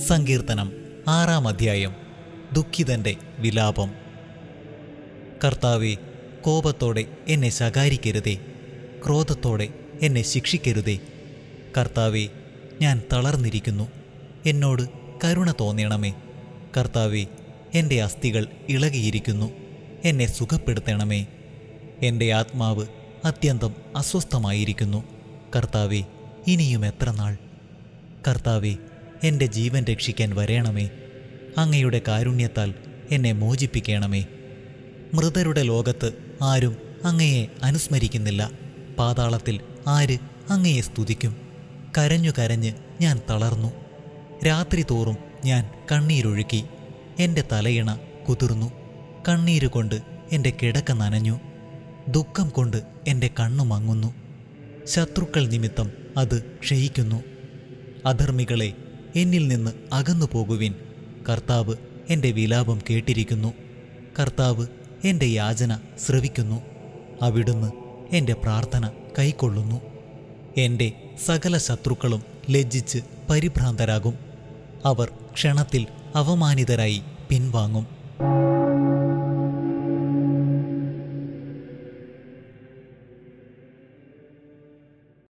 സങ്കീർത്തനം ആറാം അധ്യായം ദുഃഖിതന്റെ വിലാപം കർത്താവെ കോപത്തോടെ എന്നെ ശകാരിക്കരുതേ ക്രോധത്തോടെ എന്നെ ശിക്ഷിക്കരുതേ കർത്താവെ ഞാൻ തളർന്നിരിക്കുന്നു എന്നോട് കരുണ തോന്നണമേ കർത്താവെ എൻ്റെ അസ്ഥികൾ ഇളകിയിരിക്കുന്നു എന്നെ സുഖപ്പെടുത്തണമേ എൻ്റെ ആത്മാവ് അത്യന്തം അസ്വസ്ഥമായിരിക്കുന്നു കർത്താവെ ഇനിയും എത്ര നാൾ കർത്താവെ എൻ്റെ ജീവൻ രക്ഷിക്കാൻ വരേണമേ അങ്ങയുടെ കാരുണ്യത്താൽ എന്നെ മോചിപ്പിക്കണമേ മൃതരുടെ ലോകത്ത് ആരും അങ്ങയെ അനുസ്മരിക്കുന്നില്ല പാതാളത്തിൽ ആര് അങ്ങയെ സ്തുതിക്കും കരഞ്ഞു കരഞ്ഞ് ഞാൻ തളർന്നു രാത്രി തോറും ഞാൻ കണ്ണീരൊഴുക്കി എൻ്റെ തലയിണ കുതിർന്നു കണ്ണീരുകൊണ്ട് എൻ്റെ കിടക്ക നനഞ്ഞു ദുഃഖം കൊണ്ട് എൻ്റെ കണ്ണു മങ്ങുന്നു ശത്രുക്കൾ നിമിത്തം അത് ക്ഷയിക്കുന്നു അധർമ്മികളെ എന്നിൽ നിന്ന് അകന്നു പോകുവിൻ കർത്താവ് എൻ്റെ വിലാപം കേട്ടിരിക്കുന്നു കർത്താവ് എൻ്റെ യാചന ശ്രവിക്കുന്നു അവിടുന്ന് എൻ്റെ പ്രാർത്ഥന കൈക്കൊള്ളുന്നു എൻ്റെ സകല ശത്രുക്കളും ലജ്ജിച്ച് പരിഭ്രാന്തരാകും അവർ ക്ഷണത്തിൽ അവമാനിതരായി പിൻവാങ്ങും